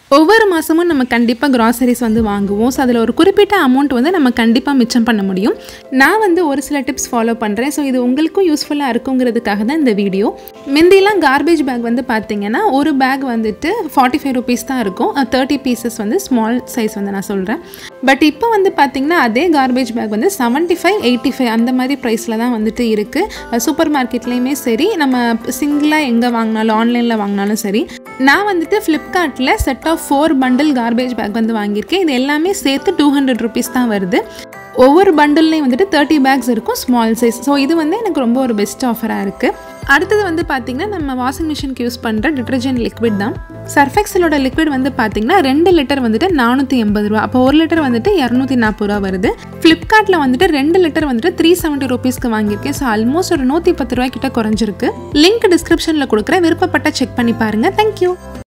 ஒவ்வொரு மாதமும் நம்ம கண்டிப்பாக கிராசரிஸ் வந்து வாங்குவோம் ஸோ அதில் ஒரு குறிப்பிட்ட அமௌண்ட் வந்து நம்ம கண்டிப்பாக மிச்சம் பண்ண முடியும் நான் வந்து ஒரு சில டிப்ஸ் ஃபாலோ பண்ணுறேன் ஸோ இது உங்களுக்கும் யூஸ்ஃபுல்லாக இருக்குங்கிறதுக்காக தான் இந்த வீடியோ முந்திலாம் கார்பேஜ் பேக் வந்து பார்த்தீங்கன்னா ஒரு பேக் வந்துட்டு ஃபார்ட்டி ஃபைவ் ருபீஸ் தான் இருக்கும் தேர்ட்டி பீசஸ் வந்து ஸ்மால் சைஸ் வந்து நான் சொல்கிறேன் பட் இப்போ வந்து பார்த்தீங்கன்னா அதே கார்பேஜ் பேக் வந்து செவன்ட்டி ஃபைவ் எயிட்டி ஃபைவ் அந்த மாதிரி ப்ரைஸில் தான் வந்துட்டு இருக்குது சூப்பர் மார்க்கெட்லேயுமே சரி நம்ம சிங்கிளாக எங்கே வாங்கினாலும் ஆன்லைனில் வாங்கினாலும் சரி நான் வந்துட்டு ஃப்ளிப்கார்ட்டில் set of four bundle garbage bag வந்து வாங்கியிருக்கேன் இது எல்லாமே சேர்த்து டூ ஹண்ட்ரட் ருபீஸ் தான் வருது ஒவ்வொரு பண்டில்லையும் வந்துட்டு தேர்ட்டி பேக்ஸ் இருக்கும் ஸ்மால் சைஸ் ஸோ இது வந்து எனக்கு ரொம்ப ஒரு பெஸ்ட் ஆஃபராக இருக்குது அடுத்தது வந்து பார்த்திங்கன்னா நம்ம வாஷிங் மிஷினுக்கு யூஸ் பண்ணுற டிட்டர்ஜென்ட் லிக்விட் தான் சர்ஃபெக்சலோட லிக்விட் வந்து பார்த்திங்கன்னா ரெண்டு லிட்டர் வந்துட்டு நானூற்றி எண்பது ரூபா அப்போ ஒரு லிட்டர் வந்துட்டு இரநூத்தி நாற்பது ரூபா வருது ஃப்ளிப்கார்ட்டில் வந்துட்டு ரெண்டு லிட்டர் வந்துட்டு த்ரீ செவன்ட்டி ருபீஸ்க்கு வாங்கியிருக்கேன் ஸோ ஆல்மோஸ்ட் ஒரு நூற்றி பத்து ரூபாய் கிட்ட குறைஞ்சிருக்கு லிங்க் டிஸ்கிரிப்ஷனில் கொடுக்குற விருப்பப்பட்ட செக் பண்ணி பாருங்கள் தேங்க்யூ